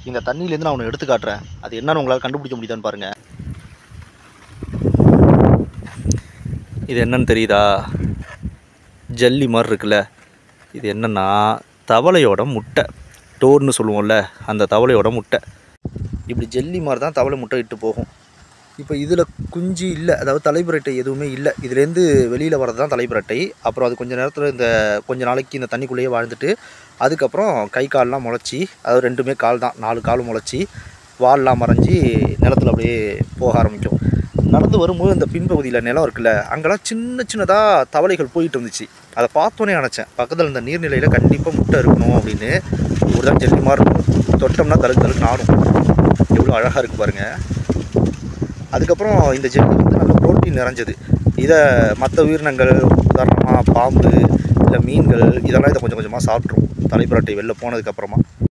இந்த தண்ணியிலேருந்து நான் ஒன்று எடுத்து காட்டுறேன் அது என்னன்னு உங்களால் கண்டுபிடிக்க முடியுதான்னு பாருங்கள் இது என்னன்னு தெரியுதா ஜல்லி மாதிரி இருக்குல்ல இது என்னன்னா தவளையோட முட்டை டோர்னு சொல்லுவோம்ல அந்த தவளையோட முட்டை இப்படி ஜெல்லி மாதிரி தான் தவளை முட்டை இட்டு போகும் இப்போ இதில் குஞ்சு இல்லை அதாவது தலைப்புரட்டை எதுவுமே இல்லை இதுலேருந்து வெளியில் வர்றது தான் தலைப்புரட்டை அப்புறம் அது கொஞ்ச நேரத்தில் இந்த கொஞ்ச நாளைக்கு இந்த தண்ணிக்குள்ளேயே வாழ்ந்துட்டு அதுக்கப்புறம் கை கால்லாம் முளைச்சி அதாவது ரெண்டுமே கால் தான் நாலு கால் முளைச்சி வால்லாம் மறைஞ்சி நிலத்துல அப்படியே போக ஆரம்பிக்கும் நடந்து வரும்போது இந்த பின்பகுதியில் நிலம் இருக்குல்ல அங்கெல்லாம் சின்ன சின்னதாக தவளைகள் போயிட்டு இருந்துச்சு அதை பார்த்தோன்னே நினச்சேன் பக்கத்தில் இந்த நீர்நிலையில் கண்டிப்பாக முட்டை இருக்கணும் அப்படின்னு ஒரு தான் ஜெல்லி மாதிரி இருக்கும் தொட்டோம்னா தழுக்கு தழுக்கு ஆடும் எவ்வளோ அழகாக இருக்குது பாருங்கள் அதுக்கப்புறம் இந்த ஜெல்லி வந்து நல்ல புரோட்டீன் நிறைஞ்சது இதை மற்ற உயிரினங்கள் உதாரணமாக பாம்பு இல்லை மீன்கள் இதெல்லாம் இதை கொஞ்சம் கொஞ்சமாக சாப்பிட்ரும் தலைப்புரட்டை வெளில போனதுக்கப்புறமா